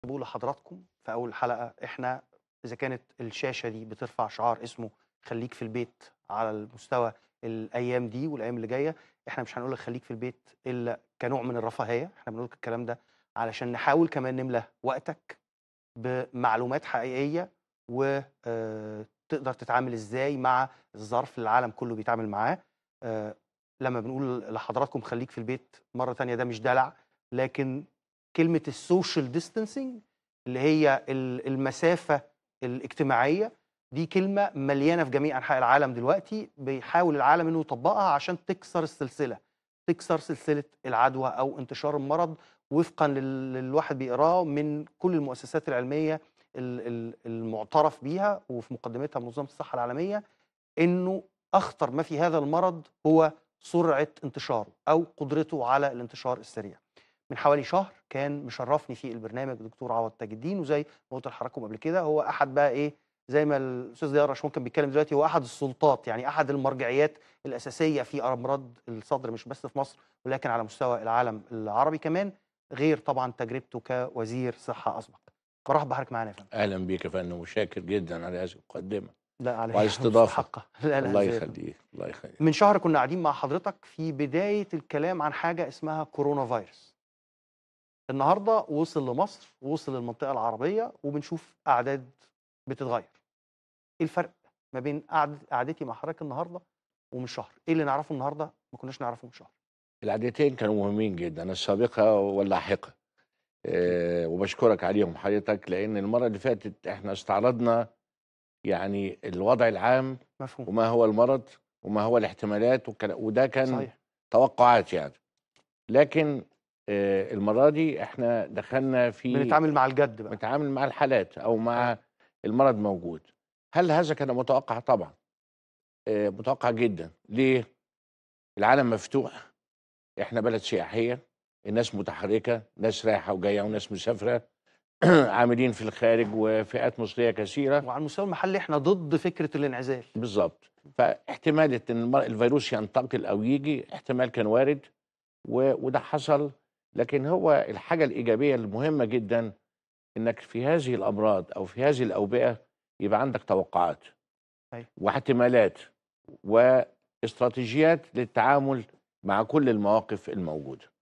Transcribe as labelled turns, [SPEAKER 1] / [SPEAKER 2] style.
[SPEAKER 1] بقول لحضراتكم في اول الحلقه احنا اذا كانت الشاشه دي بترفع شعار اسمه خليك في البيت على المستوى الايام دي والايام اللي جايه احنا مش هنقول لك خليك في البيت الا كنوع من الرفاهيه احنا بنقول لك الكلام ده علشان نحاول كمان نملى وقتك بمعلومات حقيقيه وتقدر تتعامل ازاي مع الظرف اللي العالم كله بيتعامل معاه آه، لما بنقول لحضراتكم خليك في البيت مره تانية ده مش دلع لكن كلمه السوشيال ديستانسينج اللي هي ال- المسافه الاجتماعيه دي كلمه مليانه في جميع انحاء العالم دلوقتي بيحاول العالم انه يطبقها عشان تكسر السلسله تكسر سلسله العدوى او انتشار المرض وفقا لل- للواحد بيقراه من كل المؤسسات العلميه ال- ال- المعترف بيها وفي مقدمتها منظمه الصحه العالميه انه اخطر ما في هذا المرض هو سرعه انتشاره او قدرته على الانتشار السريع. من حوالي شهر كان مشرفني في البرنامج دكتور عوض تاج الدين وزي ما قلت لحضراتكم قبل كده هو احد بقى ايه زي ما الاستاذ ضياء رشوان كان بيتكلم دلوقتي هو احد السلطات يعني احد المرجعيات الاساسيه في امراض الصدر مش بس في مصر ولكن على مستوى العالم العربي كمان غير طبعا تجربته كوزير صحه اسبق. برحب بحضرتك معانا يا فندم.
[SPEAKER 2] اهلا بيك يا فندم وشاكر جدا على هذه المقدمه
[SPEAKER 1] لا على
[SPEAKER 2] وعلى الاستضافة.
[SPEAKER 1] حقه لا لا
[SPEAKER 2] الله
[SPEAKER 1] زي الفل.
[SPEAKER 2] يخليك الله يخليك
[SPEAKER 1] من شهر كنا قاعدين مع حضرتك في بداية الكلام عن حاجة اسمها كورونا فيروس النهاردة وصل لمصر وصل للمنطقة العربية وبنشوف أعداد بتتغير إيه الفرق ما بين قعد- قعدتي مع حضرتك النهاردة ومن شهر إيه اللي نعرفه النهاردة ما كناش نعرفه من شهر
[SPEAKER 2] العادتين كانوا مهمين جدا السابقه واللاحقه أه وبشكرك عليهم حضرتك لان المره اللي فاتت احنا استعرضنا يعني الوضع العام
[SPEAKER 1] مفهوم
[SPEAKER 2] وما هو المرض وما هو الاحتمالات وكان وده كان
[SPEAKER 1] صحيح
[SPEAKER 2] توقعات يعني لكن أه المره دي احنا دخلنا في
[SPEAKER 1] بنتعامل مع الجد بقى
[SPEAKER 2] بنتعامل مع الحالات او مع المرض موجود هل هذا كان متوقع طبعا آه، متوقع جدا ليه العالم مفتوح احنا بلد سياحيه الناس متحركه ناس رايحه وجايه وناس مسافره عاملين في الخارج وفئات مصريه كثيره
[SPEAKER 1] وعلى المستوى المحلي احنا ضد فكرة الانعزال
[SPEAKER 2] بالظبط فاحتمال ان المر- الفيروس ينتقل او يجي احتمال كان وارد و- وده حصل لكن هو الحاجه الايجابيه المهمه جدا انك في هذه الامراض او في هذه الاوبئه يبقى عندك توقعات
[SPEAKER 1] أيوة.
[SPEAKER 2] واحتمالات واستراتيجيات للتعامل مع كل المواقف الموجوده